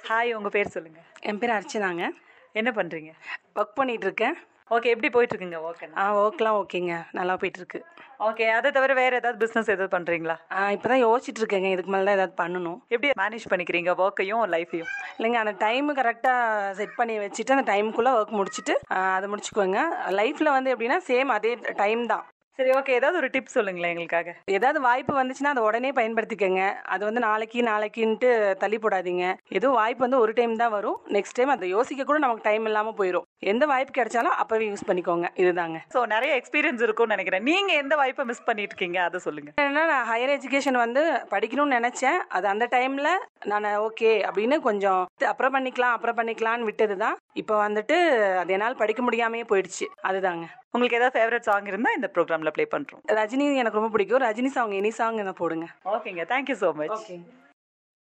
hi உங்க பேர் சொல்லுங்க என் பேர் அர்ச்சனாங்க என்ன பண்றீங்க ஒர்க் பண்ணிட்டு இருக்கேன் ஓகே எப்படி போயிட்டு இருக்குங்க ஓகே ஆ ஒர்க்லாம் ஓகேங்க நல்லா போயிட்டு இருக்கு ஓகே அதை தவிர வேற ஏதாவது பிசினஸ் ஏதாவது பண்றீங்களா ஆ இப்போ தான் யோசிச்சுட்டு இருக்கேங்க இதுக்கு மேலே தான் ஏதாவது பண்ணணும் எப்படி மேனேஜ் பண்ணிக்கிறீங்க ஒர்க்கையும் லைஃபையும் இல்லைங்க அந்த டைம் கரெக்டாக செட் பண்ணி வச்சுட்டு அந்த டைமுக்குள்ளே ஒர்க் முடிச்சுட்டு ஆ, அதை முடிச்சுக்குவேங்க லைஃப்பில் வந்து எப்படின்னா சேம் அதே டைம் தான் சரி ஓகே ஏதாவது ஒரு டிப் சொல்லுங்களேன் எங்களுக்காக ஏதாவது வாய்ப்பு வந்துச்சுன்னா அதை உடனே பயன்படுத்திக்கங்க அது வந்து நாளைக்கு நாளைக்குன்ட்டு தள்ளி போடாதீங்க எதுவும் வாய்ப்பு வந்து ஒரு டைம் தான் வரும் நெக்ஸ்ட் டைம் அதை யோசிக்க கூட நமக்கு டைம் இல்லாமல் போயிடும் எந்த வாய்ப்பு கிடைச்சாலும் அப்போவே யூஸ் பண்ணிக்கோங்க இதுதாங்க ஸோ நிறைய எக்ஸ்பீரியன்ஸ் இருக்கும்னு நினைக்கிறேன் நீங்க எந்த வாய்ப்பை மிஸ் பண்ணிட்டு இருக்கீங்க அதை சொல்லுங்க என்னன்னா நான் ஹையர் எஜுகேஷன் வந்து படிக்கணும்னு நினைச்சேன் அது அந்த டைம்ல நான் ஓகே அப்படின்னு கொஞ்சம் அப்புறம் பண்ணிக்கலாம் அப்புறம் பண்ணிக்கலாம்னு விட்டது தான் இப்போ வந்துட்டு அது என்னால் படிக்க முடியாமையே போயிடுச்சு அதுதாங்க உங்களுக்கு ஏதாவது ஃபேவரட் சாங் இருந்தா இந்த ப்ரோக்ராம்ல ப்ளே பண்றோம் ரஜினி எனக்கு ரொம்ப பிடிக்கும் ரஜினி சாங் எனி சாங் என்ன போடுங்க ஓகேங்க தேங்க்யூ ஸோ மச் ஓகே